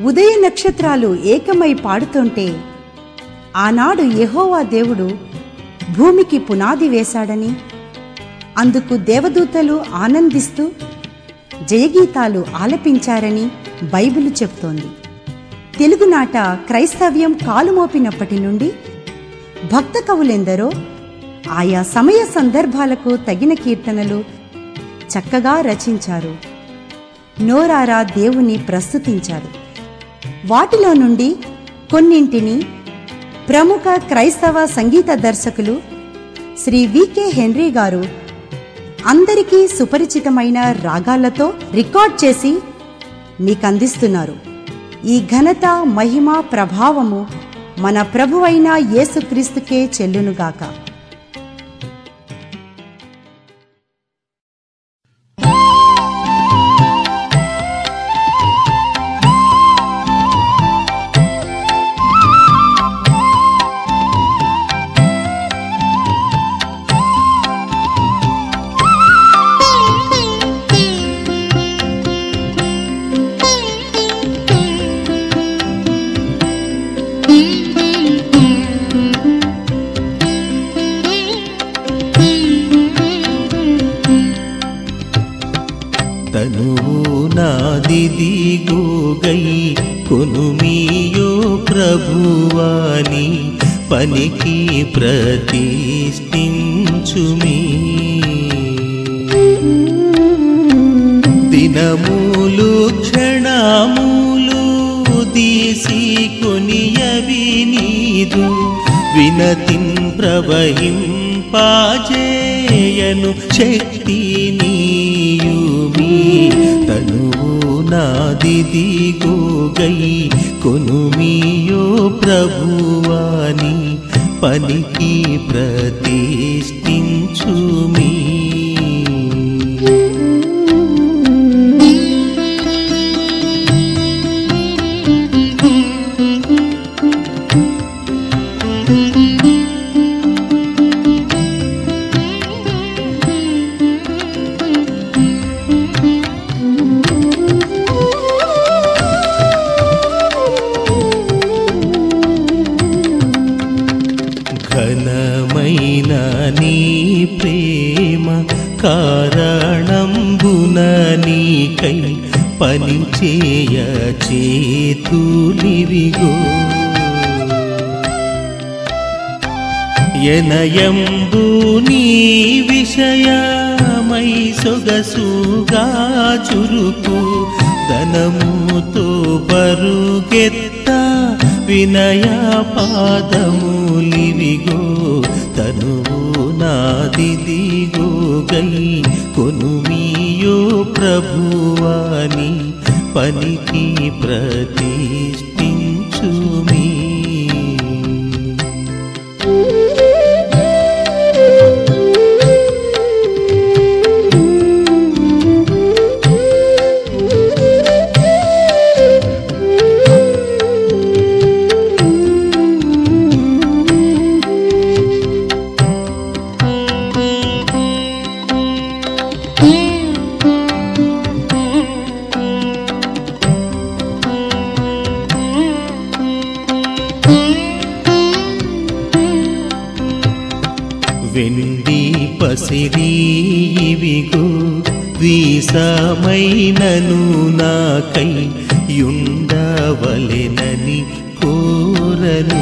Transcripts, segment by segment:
ఉదయ నక్షత్రాలు ఏకమై పాడుతుంటే ఆనాడు యెహోవా దేవుడు భూమికి పునాది వేశాడని అందుకు దేవదూతలు ఆనందిస్తూ జయగీతాలు ఆలపించారని బైబిలు చెప్తోంది తెలుగునాట క్రైస్తవ్యం కాలుమోపినప్పటి నుండి భక్త కవులెందరో ఆయా సమయ సందర్భాలకు తగిన కీర్తనలు చక్కగా రచించారు నోరారా దేవుని ప్రస్తుతించారు వాటిలో నుండి కొన్నింటిని ప్రముఖ క్రైస్తవ సంగీత దర్శకులు శ్రీ వికే హెన్రీ గారు అందరికీ సుపరిచితమైన రాగాలతో రికార్డ్ చేసి మీకు అందిస్తున్నారు ఈ ఘనత మహిమ ప్రభావము మన ప్రభువైన యేసుక్రీస్తుకే చెల్లునుగాక తనువు నాదిదిగోగై కొనుమియో ప్రభువాని పనికి ప్రతిష్ఠించుమి దినములు క్షణములు తీసి కొనియవి నీదు వినతిన్ ప్రవహింపాజేయను శక్తి నీయుమి తనువు నాదిదిగోగై కొనుమియో ప్రభువాని పనికి ప్రతిష్ఠించుమీ ఘనమైన నీ ప్రేమ కారణంబున నీకై పని చేయ చేతులివిగో ఎనయంబు నీ విషయమై సొగసుగా చురుకు ధనముతో బరుగెత్త వినయ పాదములివిగో తనువు నాదిదిగో గై కొనుమియో ప్రభువాని పనికి ప్రతిష్ఠించుమీ వెండి పసిరి ఇవిగో వీసమైనను నాకై యుండవలెనని కోరను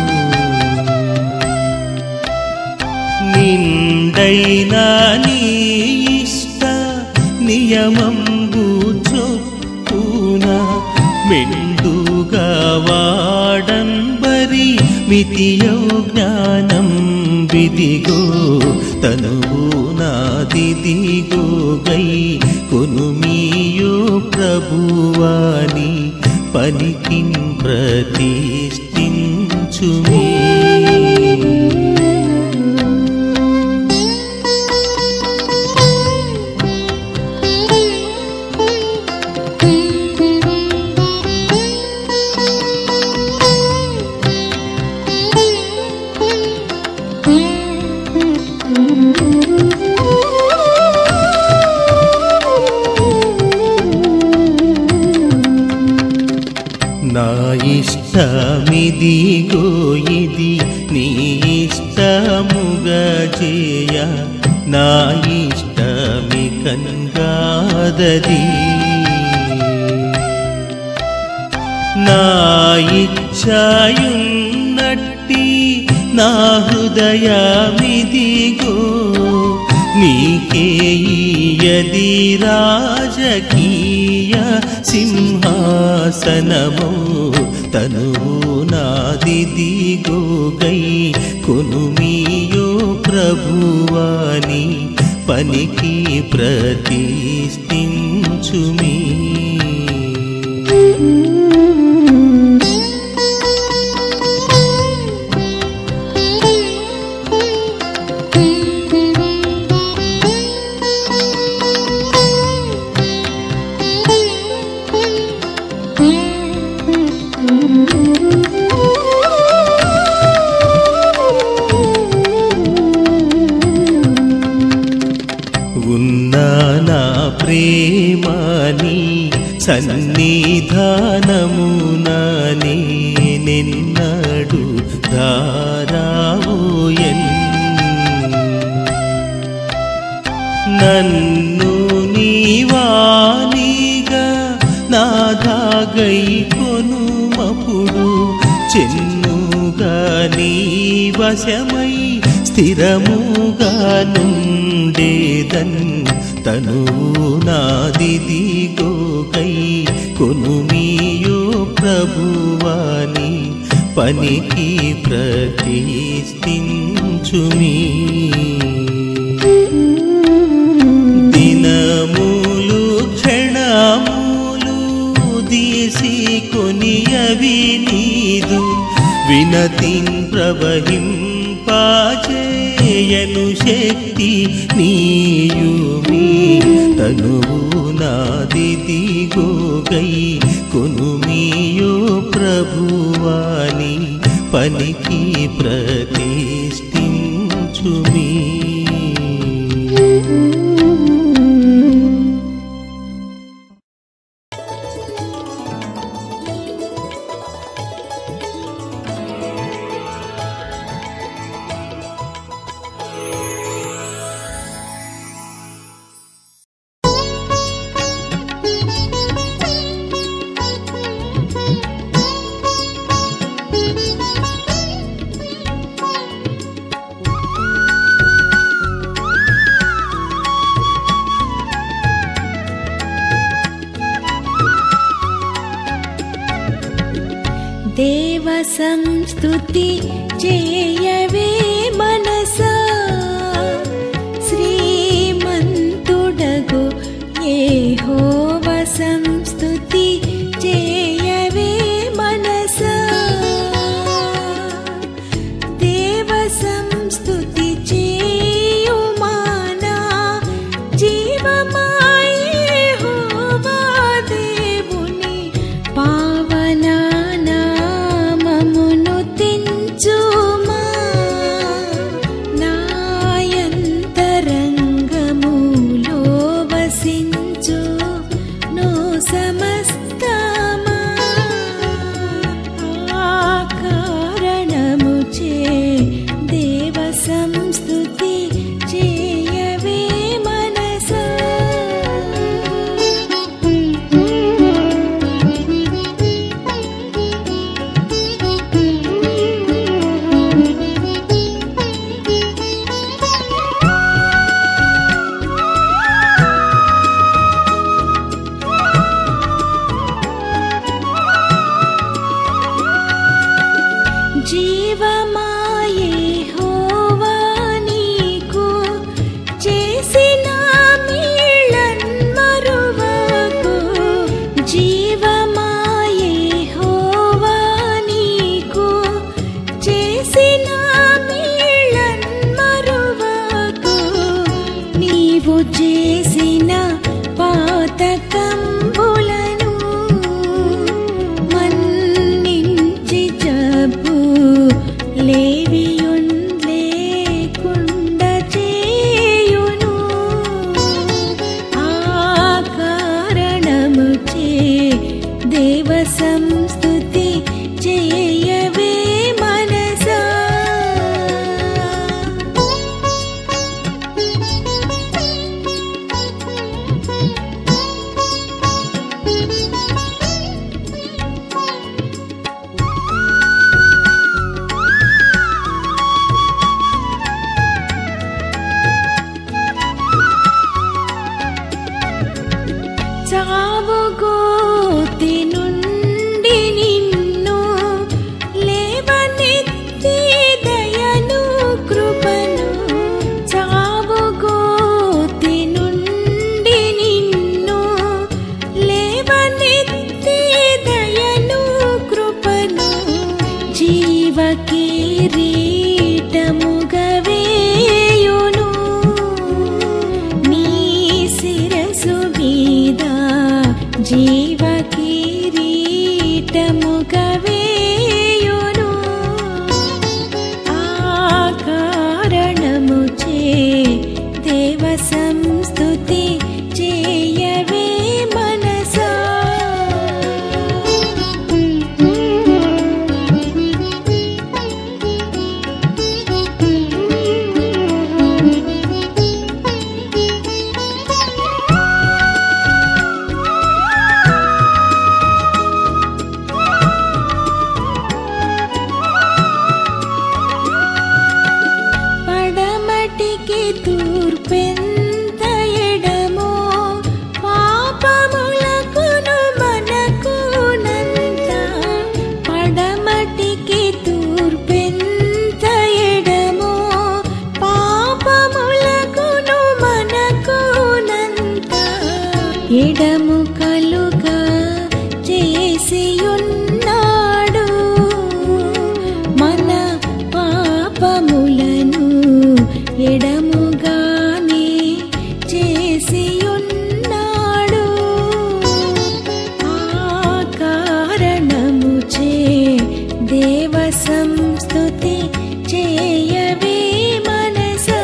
నిండైనా నీ ఇష్ట నియమంబు చొప్పున మెండుగా వాడంబరి మితియో జ్ఞానం విదిగో తనువు నాదిదిగో గై కొనుమియో ప్రభువాని పనికి ప్రతిష్ఠించుమీ ఇష్టమిదిగో ఇది నీ ఇష్టముగా చేయ నా ఇష్టమి కంగాదది నా ఇచ్ఛాయున్నట్టి నా హృదయమిదిగో నీకేయది రాజకీయ సింహాసనమో తనువు నాదిదిగో గై కొనుమియో ప్రభువాని పనికి ప్రతిష్ఠించుమీ ఉన్న నా ప్రేమని సన్నిధానముననే నిన్నడు ధారావుయన్ నన్ను నీవానిగా నాదాగై కొనుమపుడు చెన్నుగా నీ వశమై స్థిరముగా నుండేదన్ తను నాదిదిగో గై కొనుమియో ప్రభువాని పనికి ప్రతిష్ఠించుమీ దినములు క్షణములు దీసి కొనియవి నీదు వినతిన్ ప్రవహింపాచేయను శక్తి నీయుమి తనువు నాదిదిగో గై కొనుమియో ప్రభువాని పనికి ప్రతిష్ఠించుమీ దేవ సంస్తుతి చేయవే మనసా శ్రీమంతుడగు యెహోవ సంస్తుతి చేయవే మనసా దేవ సంస్తుతి చేయుమానా జీవమాయే హోవా దేవుని పావనా నామమును తెంచుమా నాయంతరంగములో వసించు నో సమస్తమా ఆ కారణము చే దేవ సంస్తుతి చేయవే మనసా జీవమాయే హోవా నీకు చేసిన మీళ్ళన్ మరువకు జీవమాయే హోవా నీకు చేసిన మీళ్ళన్ మరువకు నీవు చేసిన పాతకంబులను మన్నించి జబ్బు లేవియున్ లేకుండ చేయును ఆ కారణము చే దేవ సంస్తుతి చేయ జీవ కిరీటముగవేయును ఆ కారణముచే దేవ సంస్తుతి చేయవే మనసా పడమటికి తూర్పెంత ఎడమో పాపములకును మనకునంత పడమటికి తూర్పెంత ఎడమో పాపములకును మనకునంత ఎడము కలుగా చేసియున్నాడు మన పాపములను ఎడముగానే చేసియున్నాడు ఆ కారణముచే దేవ సంస్తుతి చేయవే మనసా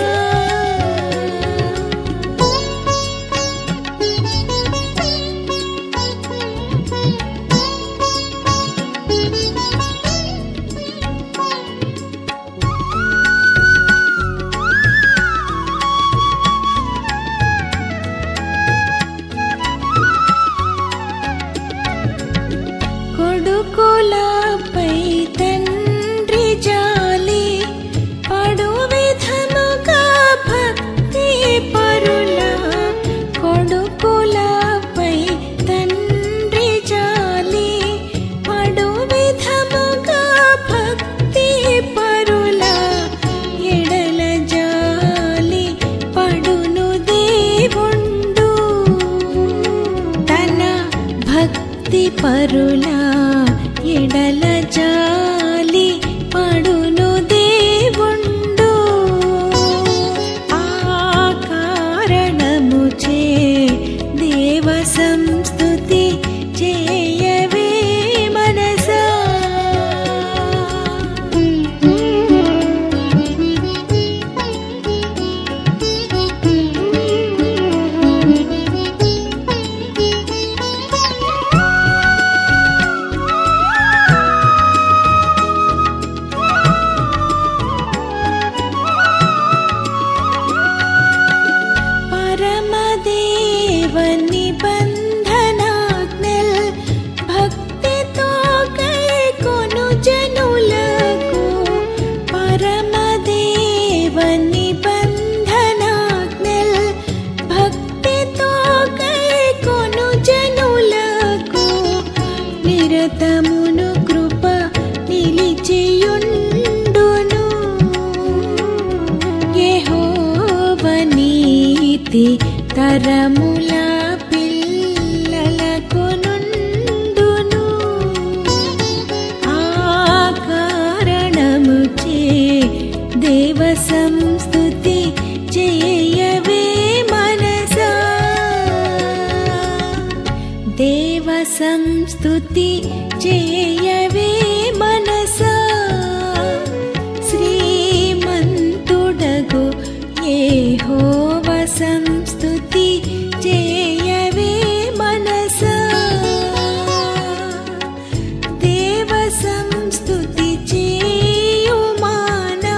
కొడుకులపై తండ్రి జాలి పడు విధముగా భక్తి పరుల కొడుకులపై తండ్రి జాలి పడు విధముగా భక్తి పరుల ఎడల జాలి పడును దేవుండు తన భక్తి పరుల ఎడల జాలి పడును దేవుండు ఆ కారణముచే దేవ సంస్తుతి చేయవే మనసా పరమదేవ నిబంధనాజ్ఞల్ భక్తితో కైకొను జనులకు పరమదేవ నిబంధనాజ్ఞల్ భక్తితో కైకొను జనులకు నిరతమును కృప నిలిచియుండును యెహోవ నీతి తరముల పిల్లలకు నుండును ఆ కారణముచే దేవ సంస్తుతి చేయవే మనసా దేవ సంస్తుతి చేయవే మనసా శ్రీమంతుడగు యెహోవ సంస్తుతి చేయవే మనసా దేవ సంస్తుతి చేయుమానా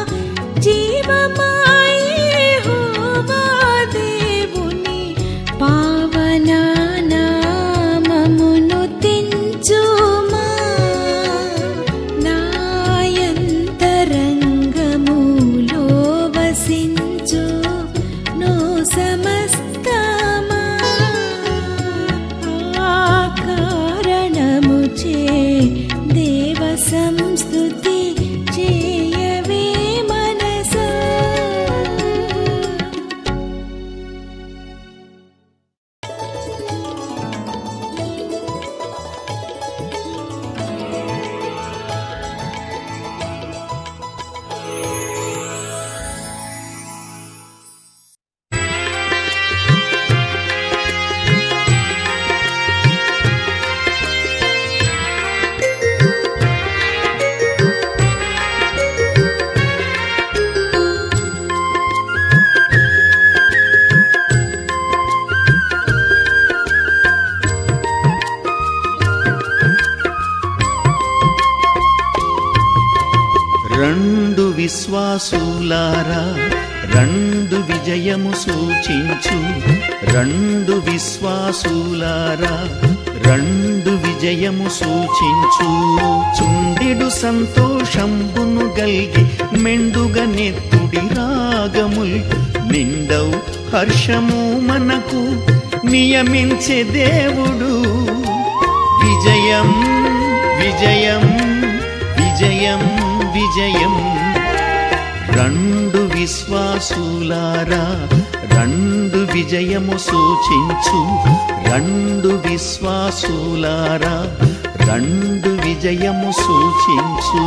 జీవమాయే హోవా దేవుని పావనా నామమును తెంచుమా నాయంతరంగములో వసించు నో సమస్తమా ఆ కారణముచే దేవ సంస్తుతి చేయవే మనసా విశ్వాసులారా రెండు విజయము సూచించు రెండు విశ్వాసులారా రెండు విజయము సూచించు చుండెడు సంతోషంబును గల్గి మెండుగా నెత్తుడి రాగముల్ నిండవు హర్షము మనకు నియమించే దేవుడు విజయం విజయం విజయం విజయం రెండు విశ్వాసులారా రెండు విజయము సూచించు రెండు విశ్వాసులారా రెండు విజయము సూచించు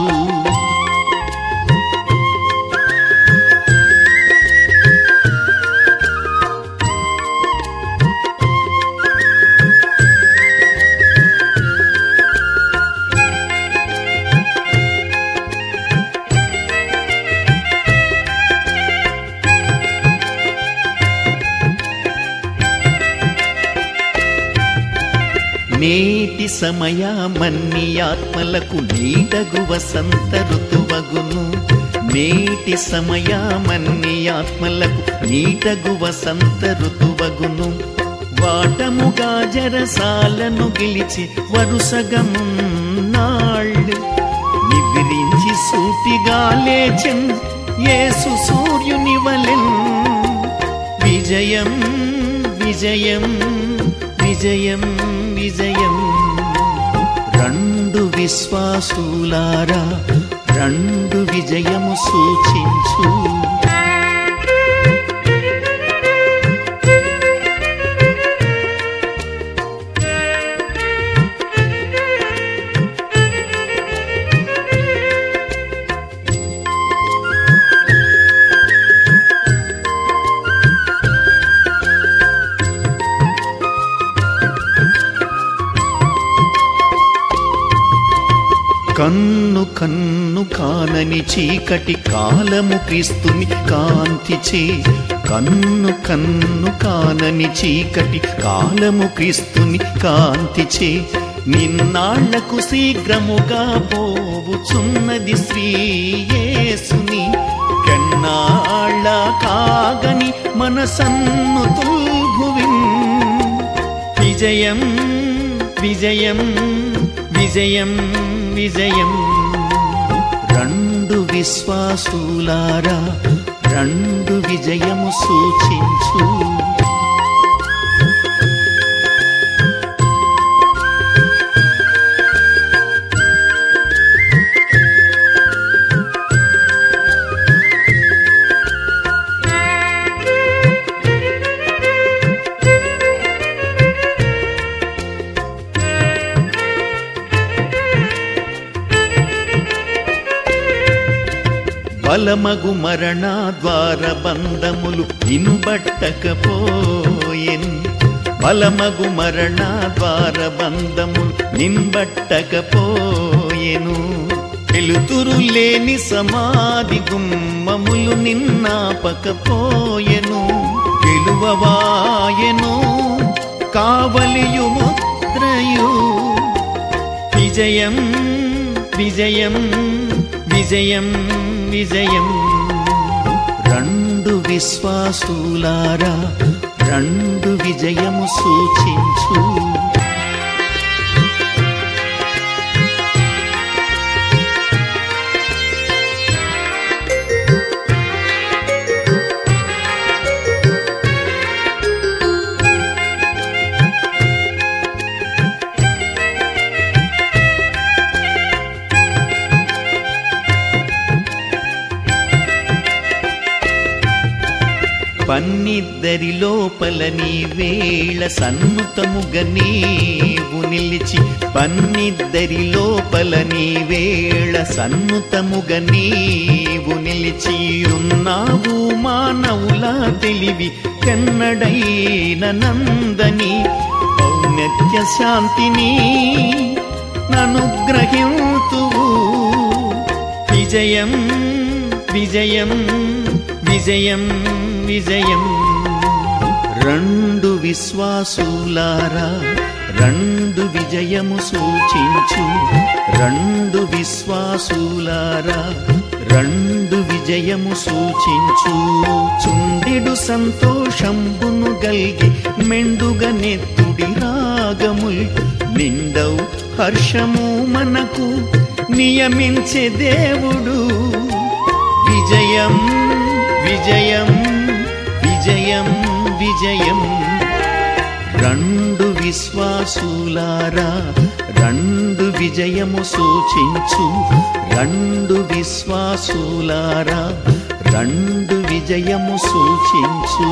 నేటి సమయమన్ని ఆత్మలకు నీడగు వసంత ఋతువగును నేటి సమయమన్ని ఆత్మలకు నీడగు వసంత ఋతువగును వాటముగా జరసాలను గెలిచి వరుసగమున్నాళ్ళు నిద్రించి సూటిగా లేచెన్ యేసు సూర్యుని వలెన్ విజయం విజయం విజయం విజయం రెండు విశ్వాసులారా రెండు విజయము సూచించు కన్ను కన్ను కానని చీకటి కాలము క్రీస్తుని కాంతిచే కన్ను కన్ను కానని చీకటి కాలము క్రీస్తుని కాంతిచే నిన్నాళ్లకు శీఘ్రముగా పోవుచున్నది శ్రీయేసుని కన్నాళ్ళ కాగని మనసన్ను తుల్భువిన్ విజయం విజయం విజయం విజయం రెండు విశ్వాసులారా రెండు విజయము సూచించు బలమగు మరణ ద్వార బంధములు నిన్బట్టకపోయెన్ బలమగు మరణ ద్వార బంధములు నిన్బట్టకపోయెను వెలుతురు లేని సమాధి గుమ్మములు నిన్నాపకపోయెను గెలువవాయెను కావలియు ముద్రయు విజయం విజయం విజయం విజయం రెండు విశ్వాసులారా రెండు విజయము సూచించు పన్నిద్దరి లోపల నీ వేళ సన్నుతముగా నీవు నిలిచి పన్నిద్దరి లోపల నీ వేళ సన్నుతముగా నీవు నిలిచి ఉన్నావు మానవుల తెలివి కన్నడైన నందని ఔన్నత్య శాంతిని ననుగ్రహింతువు విజయం విజయం విజయం విజయం రెండు విశ్వాసులారా రెండు విజయము సూచించు రెండు విశ్వాసులారా రెండు విజయము సూచించు చుండెడు సంతోషంబును గల్గి మెండుగా నెత్తుడి రాగముల్ నిండవు హర్షము మనకు నియమించే దేవుడు విజయం విజయం విజయం విజయం రెండు విశ్వాసులారా రెండు విజయము సూచించు రెండు విశ్వాసులారా రెండు విజయము సూచించు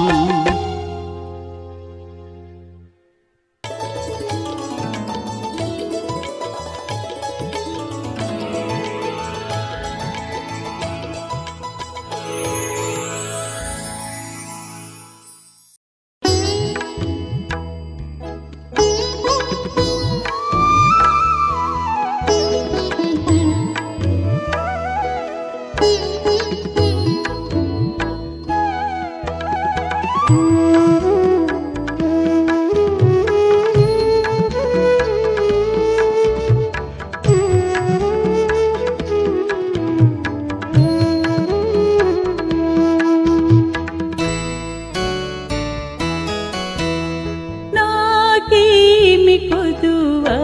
నాకేమి కొదువా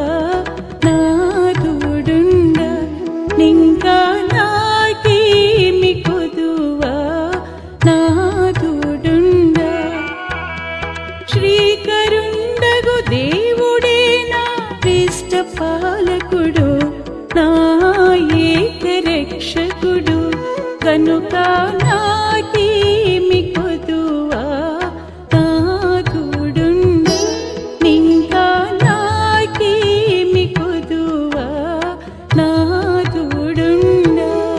నాదుడుండ నింకా నాకేమి కొదువా నాదుడుండ శ్రీకరుండగు దేవుడే నా ఇష్ట పాలకుడు నా ఏక రక్షకుడు కనుక నాకేమి కొదువా నాదుడుండ నింకా నాకేమి కొదువా నాదుడుండ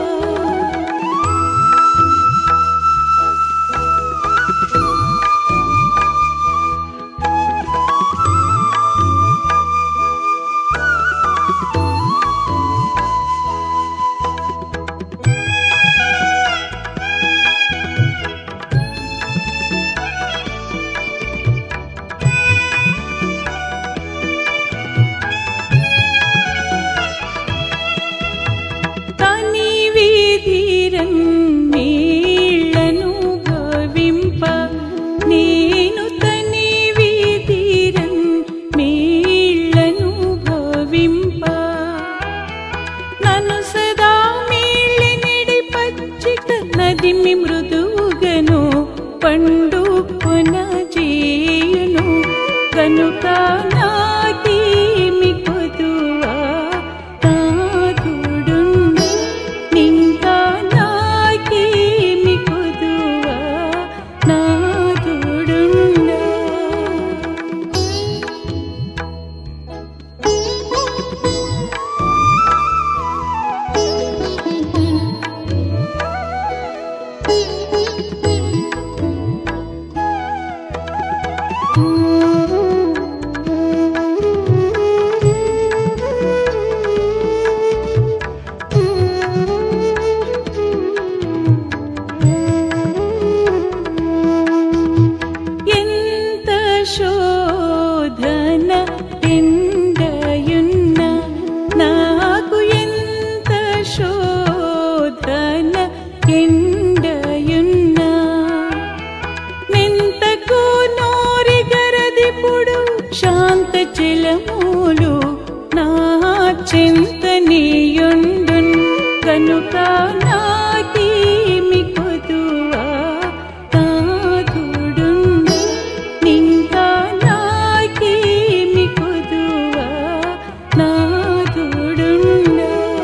తని వీధిరన్ నీళ్లను భావింప నేను తని వీధిరన్ నీళ్లను భావింప నన్ను సదా మేళ్ళనిడి పచ్చిక నదిమి మృదువుగను పండు కొన చేయును కనుక నాకేమి కొదువా నాదుడుండ నింకా నాకేమి కొదువా నాదుడుండ ఎంత శోధన ఎండయున్న నాకు ఎంత శోధన ఎండయున్న నింతకు నోరిగరదిపుడు శాంత జలములు నా చింత నీయుండున్ కనుక నాకేమి కొదువా నాదుడుండ నింకా నాకేమి కొదువా నాదుడుండ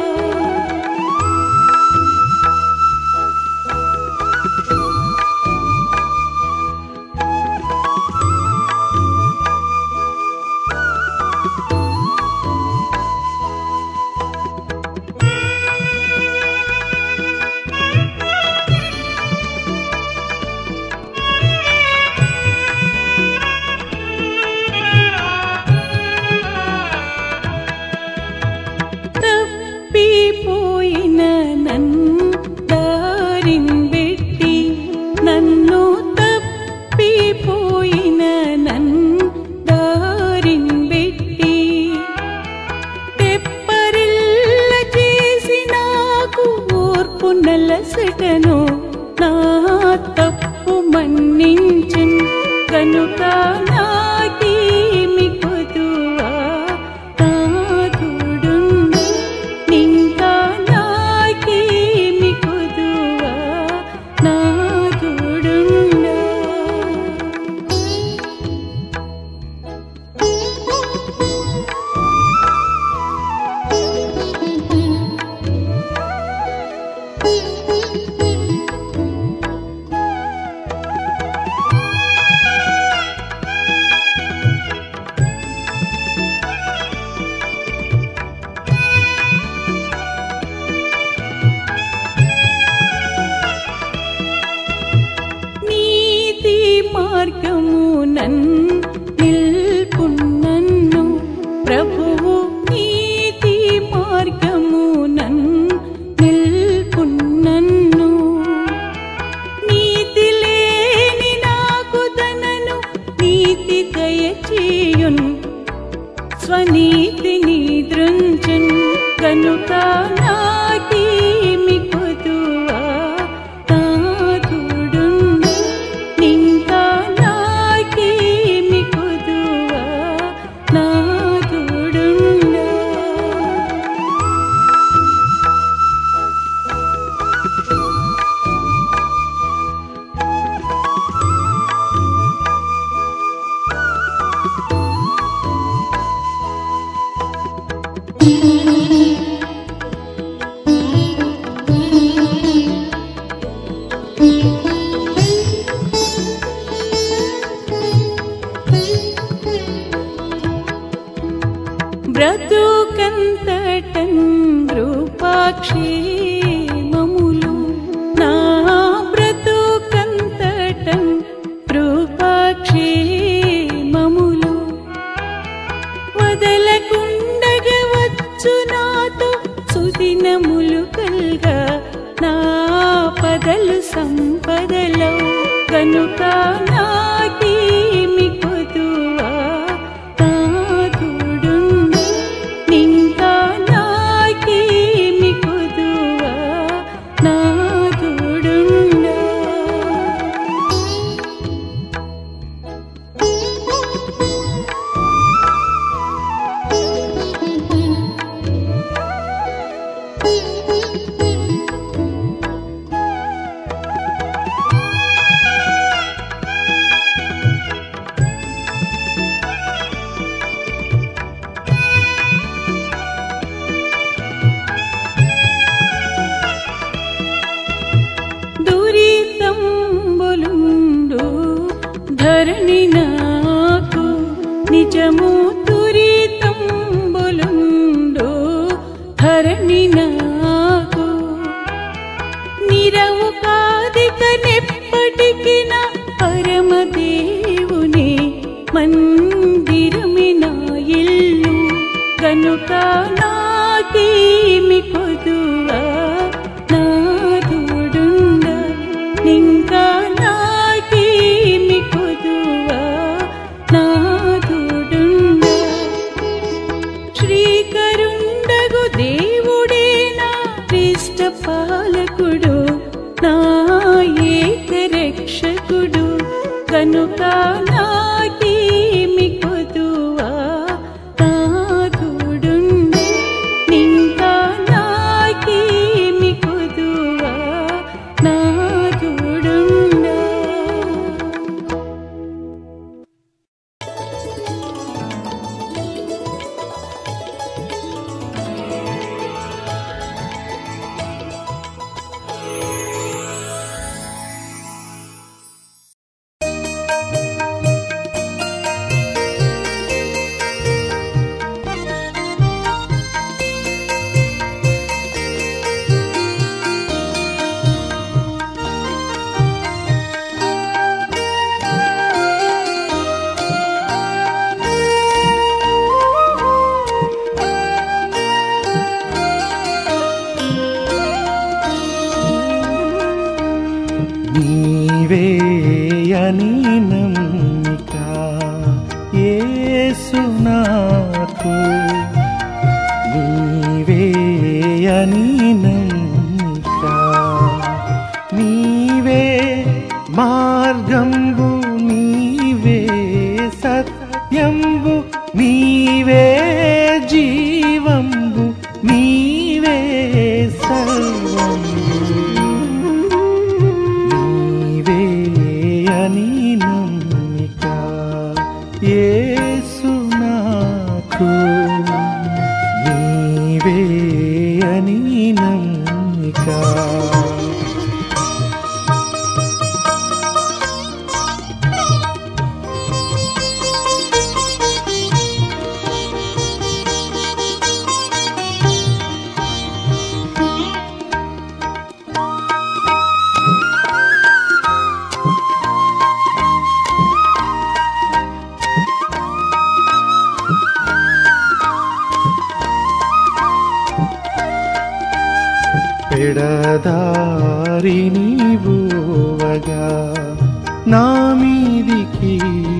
తప్పిపోయిన నన్ను దారిన్ పెట్టి నన్ను తప్పిపోయిన నన్ను దారిన్ పెట్టి తెప్పరిల్ల చేసి నాకు ఓర్పు నల్ల కనుక నాకేమి కొదువా నాథుడుండు నింకా నాకేమి కొదువా నాథుడుండా నీతి మార్గము నన్ నిల్పున్నన్ను ప్రభువు నీతి మార్గము నన్ నిల్పున్నన్ను నీతి లేని నాకు తనను నీతి దయచేయున్ స్వనీతిని దృంచన్ కనుక నాకేమి కొదువా నాథుడుండు నింకా నాకేమి కొదువా నాథుడుండా బ్రతుకంతటన్ రూపాక్షేమములు నా బ్రతుకంతటన్ రూపాక్షేమములు వదలకుండగ వచ్చు నాతో సుదినములు కల్గా నా పదలు సంపదలో కనుక నాకేమి కొదువా నాథుడుండు నింకా నాకేమి కొదువా నాథుడుండా దురితంబులుండు ధరణి నాకు నిజము దురితంబులుండు ధరణి నాకు నిరవు కాదిక నెప్పటికి నా పరమదేవుని మందిరమి నా ఇల్లు కనుక నాకేమి కొదువా నాథుడుండ నింకా నాకేమి కొదువా నాథుడుండ శ్రీకరుండగు దేవుడే నా ఇష్ట పాలకుడు నా ఏక రక్షకుడు కనుక నాకేమి కొదువా నాథుడుండు నింకా నాకేమి కొదువా నాథుడుండా ఆ సత్యంబు నీవే జీవంబు నీవే సర్వంబు నీవే అని నమ్మిక యేసు నాకు నీవే అని నమ్మిక పెడదారి నీవువగా నా మీదికి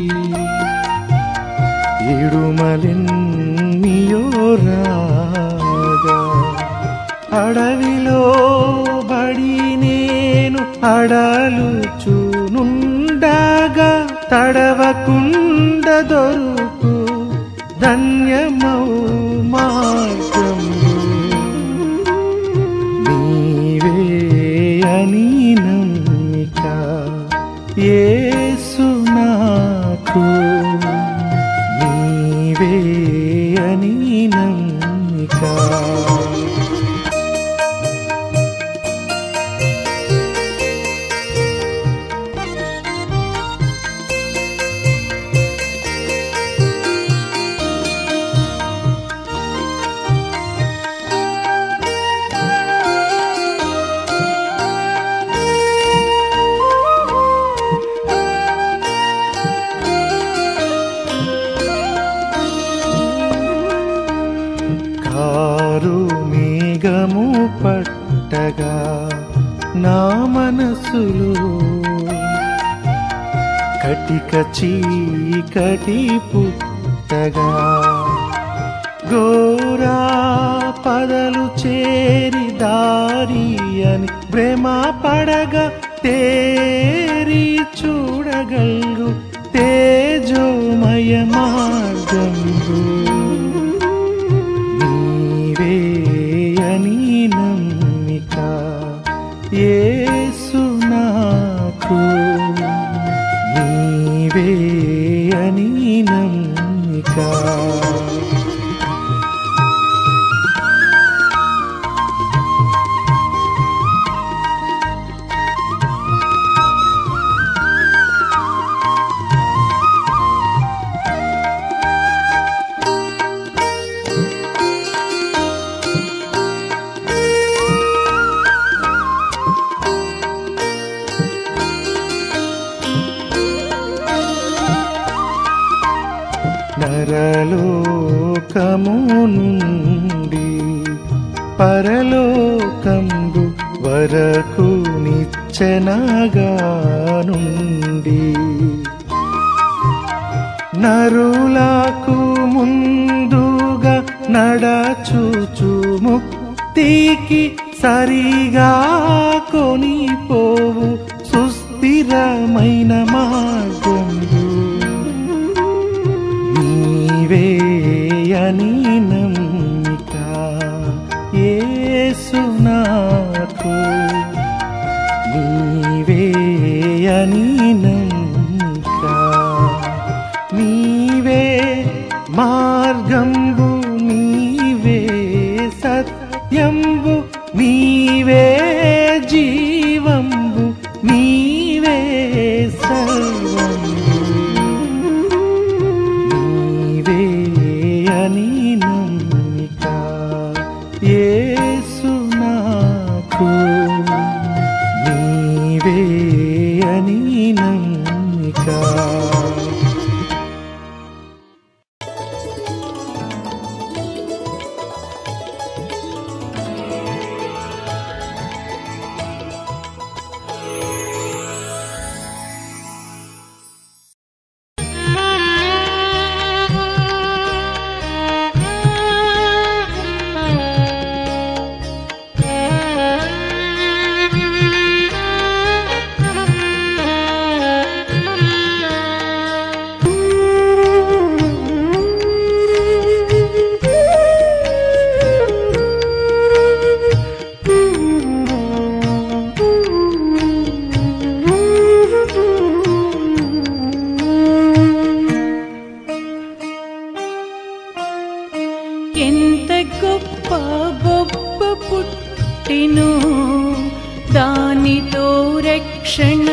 ఇడుమలిన్నియో రాగా అడవిలో బడి నేను అడలుచునుండగా తడవకుండ దొరుకు ధన్యమౌ మార్గము నీవే అని నమ్మిక యేసు నాకు నీవే అని నమ్మిక కారు మేఘము పట్టగా నా మనసులో కటిక చీకటి పుట్టగా గోరా పదలు చేరి దారి అని ప్రేమ పడగా తేరి చూడగల్గు తేజోమయ మార్గంబు నీవే అని నమ్మిక యేసు నాకు నీవే అని నమ్మిక నరలోకము నుండి పరలోకంబు వరకు నిచ్చెనగా నుండి నరులకు ముందుగా నడచూచు ముక్తికి సరిగా కొనిపోవు సుస్థిరమైన మార్గంబు నీవే అని నమ్మిక యేసు నాకు నీవే అని నమ్మిక నీవే మార్గంబు నీవే సత్యంబు నీవే జీవంబు నీవే సర్వంబు నీవే అని నమ్మిక యేసు నాకు నీవే అని నమ్మిక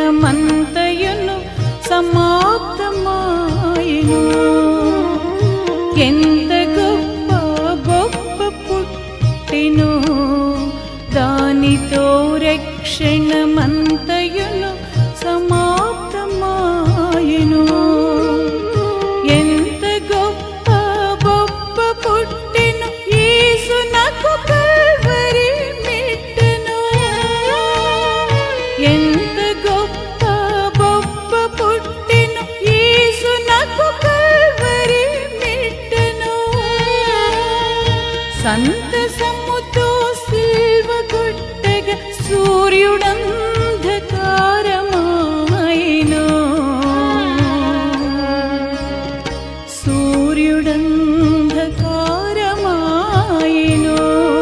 క్షణమంతయును సమాప్తమాయను ఎంత గొప్ప గొప్ప పుట్టిను దానితో రక్షణమంతయును సమాప్తమాయను ఎంత గొప్ప గొప్ప పుట్టిను యేసు నాకు కల్వరి మెట్టెను ఎంత గొప్ప గొప్ప పుట్టిను యేసు నాకు కల్వరి మెట్టెను సంతసముతో సిల్వ గుట్టగా సూర్యుడంధకారమాయను సూర్యుడంధకారమాయను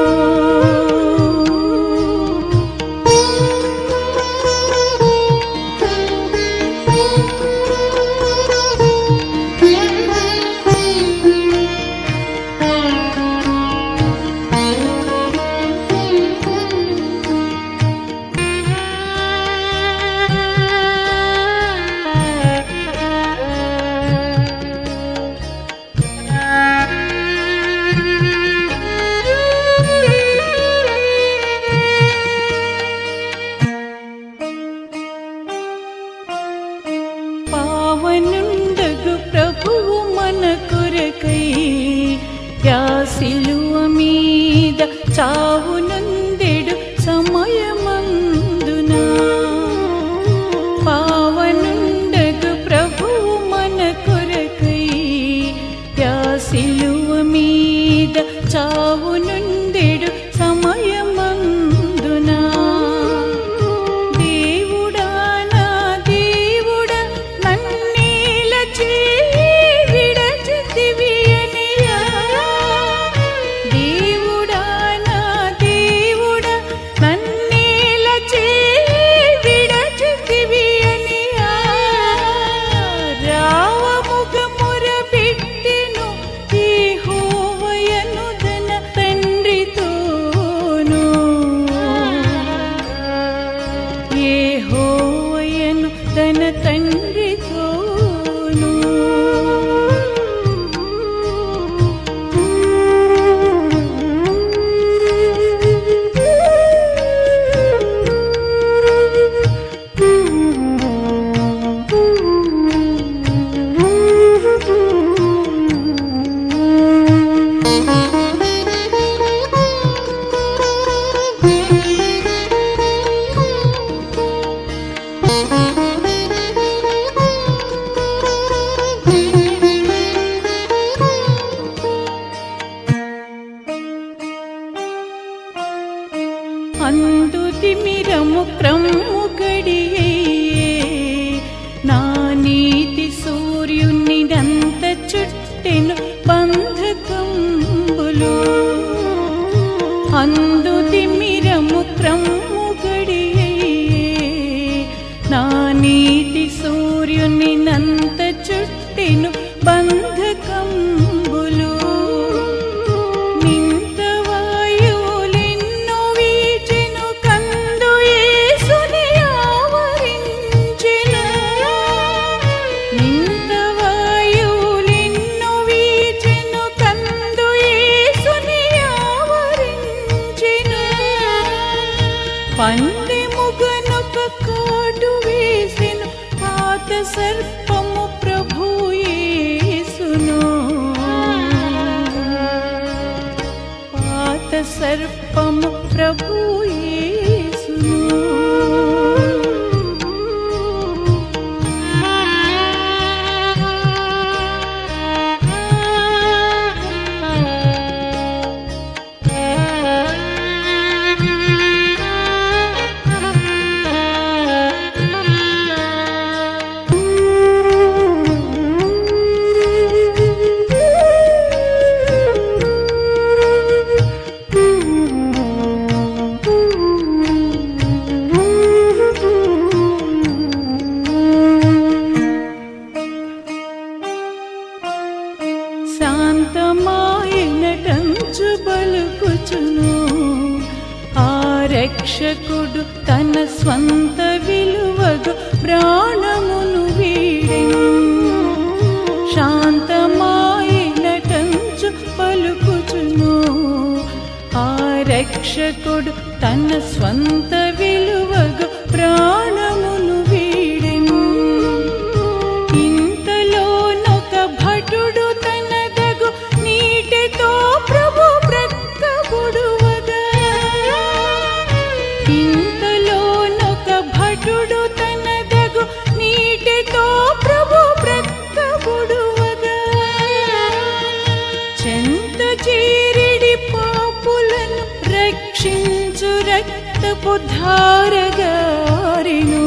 పావనుండగు ప్రభువు మన కొరకై యాసిలువ మీద చావునందెడు సమయమందున పావనుండగు ప్రభువు మన కొరకై యాసిలువ మీద చావునుందెడు సమయమందున దేవుడా నా దేవుడా నన్నేల చేయి విడచితివియనియా దేవుడా నా దేవుడా నన్నేల చేయి విడచితివియనియా రావముగముర బిడ్డెను యెహోవయను తన తండ్రితోను యెహోవయను తన తండ్రితోను అందు తిమిరము క్రమ్ము గడియే నా నీతి సూర్యుని నంత చుట్టెను బంధకంబులు అందు తిమిరము క్రమ్ము గడియే నా నీతి సూర్యుని నంత చుట్టెను బంధకంబులు నింత వాయువులెన్నో వీచెను కందు యేసుని ఆవరించెను. నింత వాయువులెన్నో వీచెను కందు యేసుని ఆవరించెను. పందెముగనొక కాటు వేసెను పాత సర్పము ప్రభు యేసును పాత సర్పము ప్రభు యేసును శాంతమాయనటంచు బలుకుచును ఆ రక్షకుడు తన స్వంత విలువగు ప్రాణమును వీడెను శాంతమాయినటంచు పలుకుచును ఆ రక్షకుడు తన స్వంత విలువగు ప్రాణమును వీడెను ఇంతలోనొక భటుడు తనదగు నీటితో ప్రభు ప్రక్కబుడువగా ఇంతలోనొక భటుడు తనదగు నీటితో ప్రభు ప్రక్కబుడువగా చెంత చేరిడి పాపులను రక్షించు రక్తపు ధారగారిను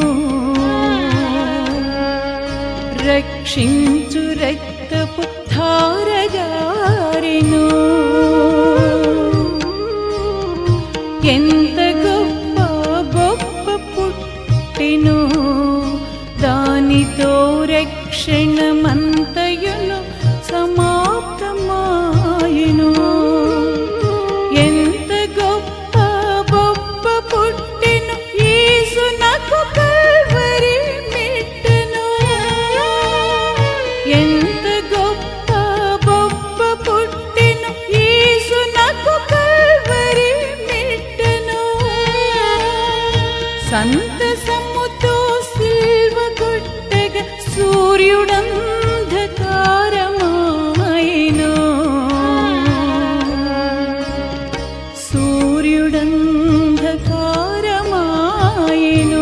రక్షించు రక్తపు ధారగారిను ఎంత గొప్ప గొప్ప పుట్టిను దానితో రక్షణమంతయును సమాప్తమాయను ఎంత గొప్ప గొప్ప పుట్టిను యేసు నాకు కల్వరి మెట్టెను ఎంత గొప్ప గొప్ప పుట్టిను యేసు నాకు కల్వరి మెట్టెను సంతసముతో సిల్వ కొట్టగా సూర్యుడంధకారమాయను సూర్యుడంధకారమాయను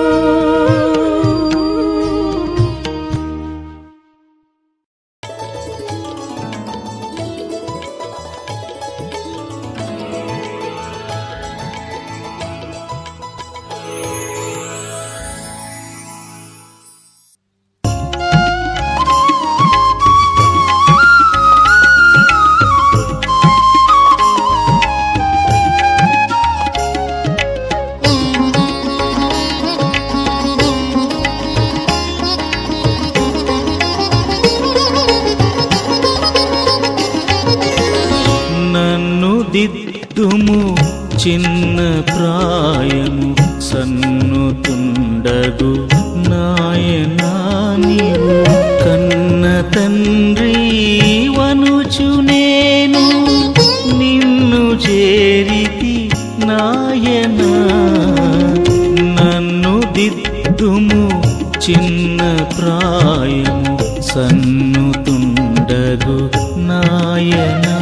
నన్ను దిద్దుము చిన్న ప్రాయము సన్నుతుండగు నాయనా నీవు కన్న తండ్రి వనుచు నేను నిన్ను చేరితి నాయనా నన్ను దిద్దుము చిన్న ప్రాయము సన్నుతుండగు నాయనా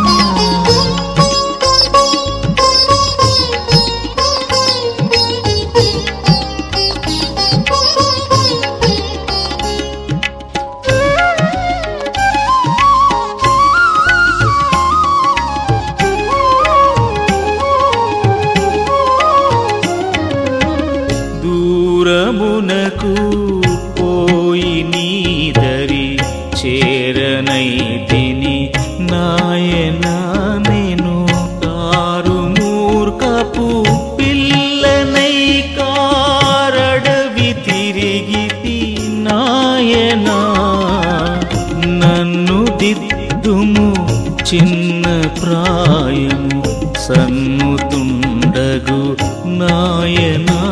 దూరమునకు పోయి నీదరి చేరనైతిని నాయనా నేను తారు మూర్ఖపు పిల్లనై కారడవి తిరిగితి నాయనా నన్ను దిద్దుము చిన్న ప్రాయము సన్నుతుండగు నాయనా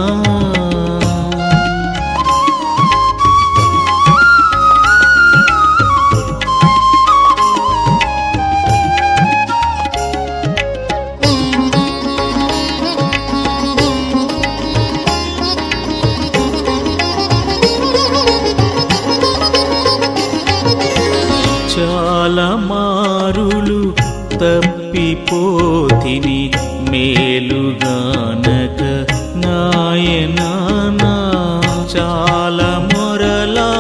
చాలా మారులు తప్పిపోతిని మేలుగానక నాయనా నా చాలా మొరలా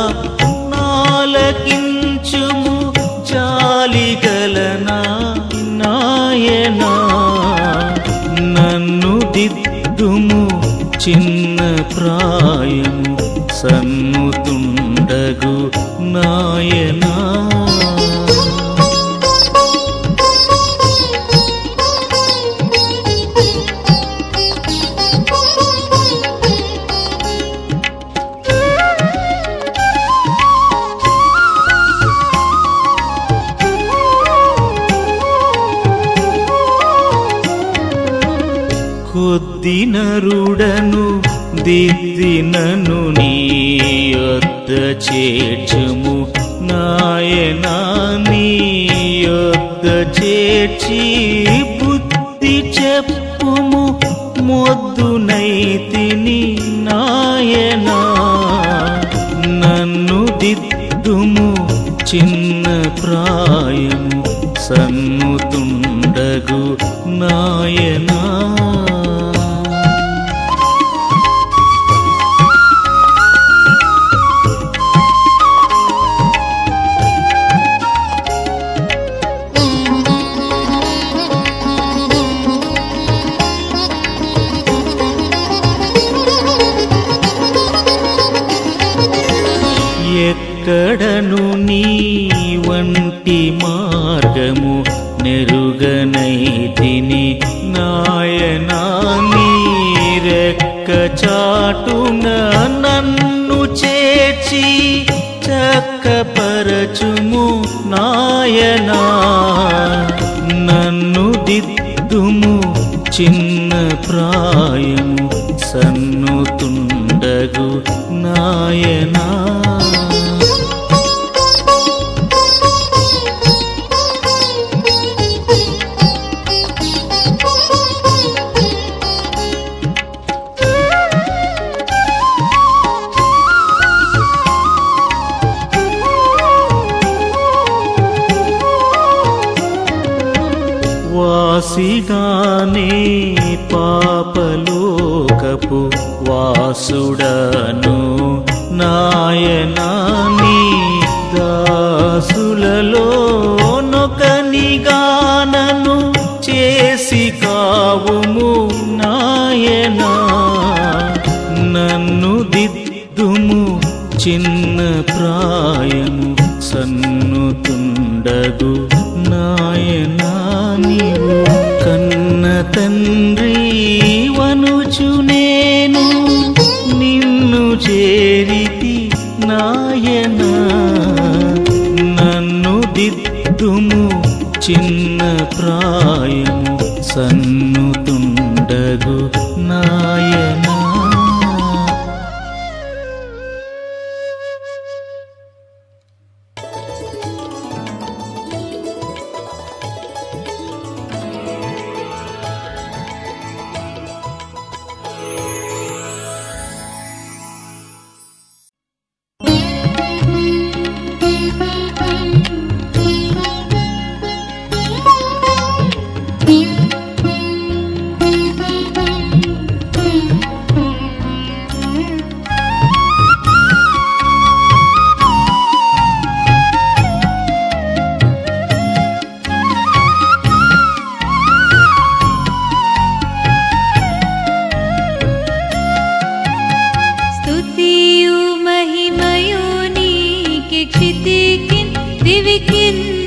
నాలకించుము జాలిగలనా నాయనా నన్ను దిద్దుము చిన్న ప్రాయము సన్నుతుండగు నాయనా కొద్ది నరుడను దిద్దినను నీ యొద్ద చేర్చుము నాయనా నీ యొద్ద చేర్చి బుద్ధి చెప్పుము మొద్దునైతిని నాయనా నన్ను దిద్దుము చిన్న ప్రాయము సన్నుతుండగు నాయనా ఎక్కడను నీ వంటి మార్గము నెరుగనైతిని నాయనా నీరెక్క చాటున నన్ను చేర్చి చక్కపరచుము నాయనా నన్ను దిద్దుము చిన్న ప్రాయము సన్నుతుండగు నాయనా వాసిగానే పాపలోకపు వాసుడను నాయనా నీ దాసులలో నొకనిగానను చేసి కావుము నాయనా నన్ను దిద్దుము చిన్న ప్రాయము సన్నుతుండగు నాయనా నీవు కన్న తండ్రి వనుచు నేను నిన్ను చేరితి నాయనా నన్ను దిద్దుము చిన్న ప్రాయము సన్నుతుండగు నాయనా ಸ್ತುತಿಯು ಮಹಿಮಯು ನೀಕೆ ಕ್ಷಿತಿಕಿನ್ ದಿವಿಕಿನ್